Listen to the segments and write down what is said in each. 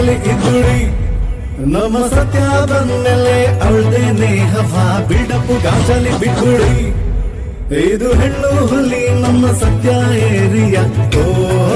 ಗಾಜಲಿ ಇದ್ದುಡಿ ನಮ್ಮ ಸತ್ಯ ಬಂದಮೇಲೆ ಅವಳ್ದೇನೆ ಹವಾ ಬಿಲ್ಡಪ್ಪು ಗಾಜಲಿ ಬಿಟ್ಬಿಡಿ ಇದು ಹೆಣ್ಣು ಹುಲಿ ನಮ್ಮ ಸತ್ಯ ಏರಿಯ ಓ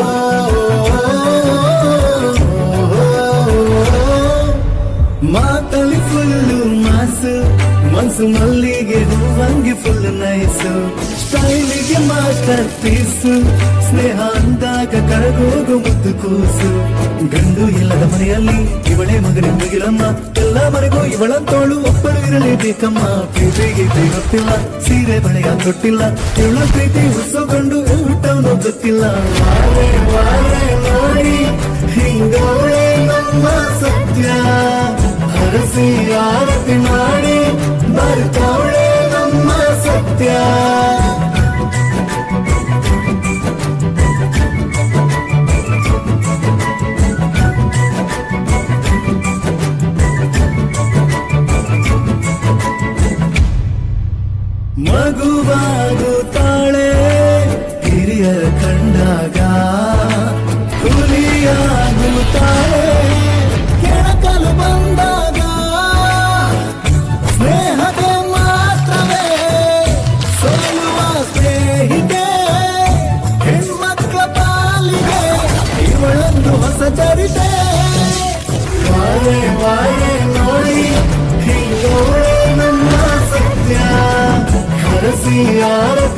ಮಾತಲ್ಲಿ ಫುಲ್ಲು ಮಾಸು ಮನ್ಸು ಮಲ್ಲಿಗೆ ಹೂವಂಗೆ ಫುಲ್ ನೈಸು ಸ್ಟೈಲಿಗೆ ಮಾಸ್ಟರ್ ಪೀಸು ಸ್ನೇಹ ಅಂದಾಗ ಕರಗೋಗು ಮುದ್ದು ಕೂಸು ಗಂಡು ಇಲ್ಲದ ಮನೆಯಲ್ಲಿ ಇವಳೆ ಮಗನ ಮುಗಿಲಮ್ಮ ಎಲ್ಲ ಮನೆಗೂ ಇವಳಂತೋಳು ಒಬ್ಬಳು ಇರಲೇಬೇಕಮ್ಮ ಪ್ರೀತಿಗೆ ಗೊತ್ತಿಲ್ಲ ಸೀರೆ ಬಳೆಯ ತೊಟ್ಟಿಲ್ಲ ಇವಳ ಪ್ರೀತಿ ಹುಡ್ಸೋಕೊಂಡು ಹುಟ್ಟವನು ಗೊತ್ತಿಲ್ಲ ವಾರೆ ವಾರೆ ನೋಡಿ ಹಿಂಗೋಳೆ ನಮ್ಮ ಸತ್ಯ ಹರಸಿ ಆರತಿ ಮಾಡಿ ಬರ್ತಾವಳೆ ನಮ್ಮ ಸತ್ಯ ಮಗುವಾಗುತ್ತಾಳೆ ಹಿರಿಯರ ಕಂಡಾಗ ಹುಲಿಯಾಗುತ್ತಾಳೆ ಕೆಣಕಲು ಬಂದಾಗ ಸ್ನೇಹಕ್ಕೆ ಮಾತ್ರವೇ ಸೋಲುವ ಸ್ನೇಹಿತೆ ಹೆಣ್ಮಕ್ಳ ಪಾಲಿಗೆ ಇವಳೊಂದು ಹೊಸ ಚರಿತೆ ವಾರೆ ವಾರೆ ನೋಡಿ ಹಿಂಗೋಳೆ ನಮ್ಮ ಸತ್ಯ ಹರಸಿ ಯಾರ